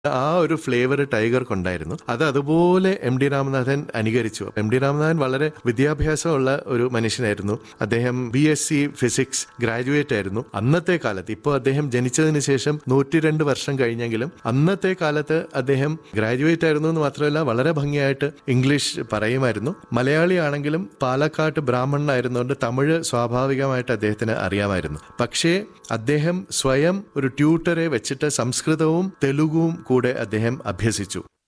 ആ ഒരു ഫ്ലേവർ ടൈഗർക്കുണ്ടായിരുന്നു അത് അതുപോലെ എം ഡി രാമനാഥൻ അനുകരിച്ചു എം ഡി രാമനാഥൻ വളരെ വിദ്യാഭ്യാസമുള്ള ഒരു മനുഷ്യനായിരുന്നു അദ്ദേഹം B S C physics graduate ആയിരുന്നു അന്നത്തെ കാലത്ത് ഇപ്പോൾ അദ്ദേഹം ജനിച്ചതിന് ശേഷം നൂറ്റിരണ്ട് വർഷം കഴിഞ്ഞെങ്കിലും അന്നത്തെ കാലത്ത് അദ്ദേഹം ഗ്രാജുവേറ്റ് ആയിരുന്നു എന്ന് മാത്രമല്ല വളരെ ഭംഗിയായിട്ട് ഇംഗ്ലീഷ് പറയുമായിരുന്നു മലയാളി ആണെങ്കിലും പാലക്കാട്ട് ബ്രാഹ്മണനായിരുന്നുകൊണ്ട് തമിഴ് സ്വാഭാവികമായിട്ട് അദ്ദേഹത്തിന് അറിയാമായിരുന്നു പക്ഷേ അദ്ദേഹം സ്വയം ഒരു ട്യൂട്ടറെ വെച്ചിട്ട് സംസ്കൃതവും തെലുഗുവും കൂടെ അദ്ദേഹം അഭ്യസിച്ചു